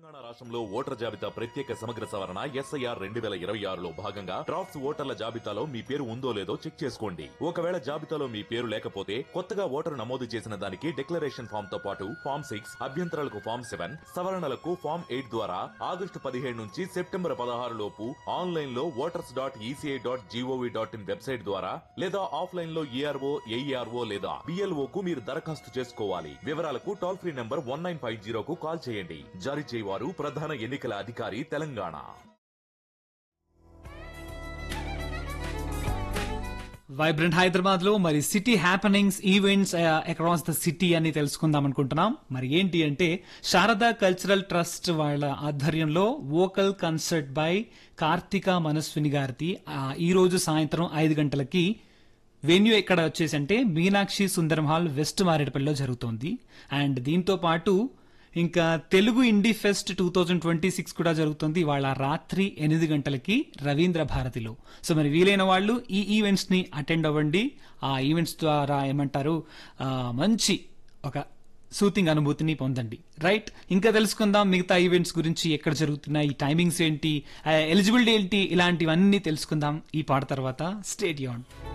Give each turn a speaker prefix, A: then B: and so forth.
A: తెలంగాణ రాష్ట్రంలో ఓటర్ జాబితా ప్రత్యేక సమగ్ర సవరణ ఎస్ఐఆర్ రెండు వేల ఇరవై ఆరులో భాగంగా డ్రాఫ్ట్స్ ఓటర్ల జాబితాలో మీ పేరు ఉందో లేదో చెక్ చేసుకోండి ఒకవేళ జాబితాలో మీ పేరు లేకపోతే కొత్తగా ఓటరు నమోదు చేసిన దానికి డిక్లరేషన్ ఫామ్ తో పాటు ఫామ్ సిక్స్ అభ్యంతరాలకు ఫామ్ సెవెన్ సవరణలకు ఫామ్ ఎయిట్ ద్వారా ఆగస్టు పదిహేడు నుంచి సెప్టెంబర్ పదహారు లోపు ఆన్లైన్ లో voters dot ECI dot gov dot in website ద్వారా లేదా ఆఫ్లైన్ లో ఈఆర్ఓ ఏఈఆర్ఓ లేదా బిఎల్ఓ కు మీరు దరఖాస్తు చేసుకోవాలి వివరాలకు toll free number one nine five జీరోకు కాల్ చేయండి జారీ చేయవారు ప్రధాన ఎన్నికల అధికారి తెలంగాణ
B: వైబ్రెంట్ హైదరాబాద్ లో మరి city happenings events across the city అని తెలుసుకుందాం అనుకుంటున్నాం మరి ఏంటి అంటే శారదా కల్చరల్ ట్రస్ట్ వాళ్ళ ఆధ్వర్యంలో vocal concert by Karthika Manaswini గారిది ఆ, ఈ రోజు సాయంత్రం ఐదు గంటలకి వెన్యూ ఎక్కడ వచ్చేసి అంటే మీనాక్షి సుందరం హాల్ వెస్ట్ మారేడుపల్లిలో జరుగుతోంది అండ్ దీంతో పాటు ఇంకా Telugu indie fest two thousand twenty six కూడా జరుగుతుంది వాళ్ళ రాత్రి ఎనిమిది గంటలకి రవీంద్ర భారతిలో సో మరి వీలైన వాళ్ళు ఈ ఈవెంట్స్ ని అటెండ్ అవ్వండి ఆ ఈవెంట్స్ ద్వారా ఏమంటారు ఆ, మంచి ఒక సూతింగ్ అనుభూతిని పొందండి రైట్ ఇంకా తెలుసుకుందాం మిగతా ఈవెంట్స్ గురించి ఎక్కడ జరుగుతున్నాయి టైమింగ్స్ ఏంటి ఎలిజిబిలిటీ ఏంటి ఇలాంటివన్నీ తెలుసుకుందాం ఈ పాట తర్వాత స్టేడియం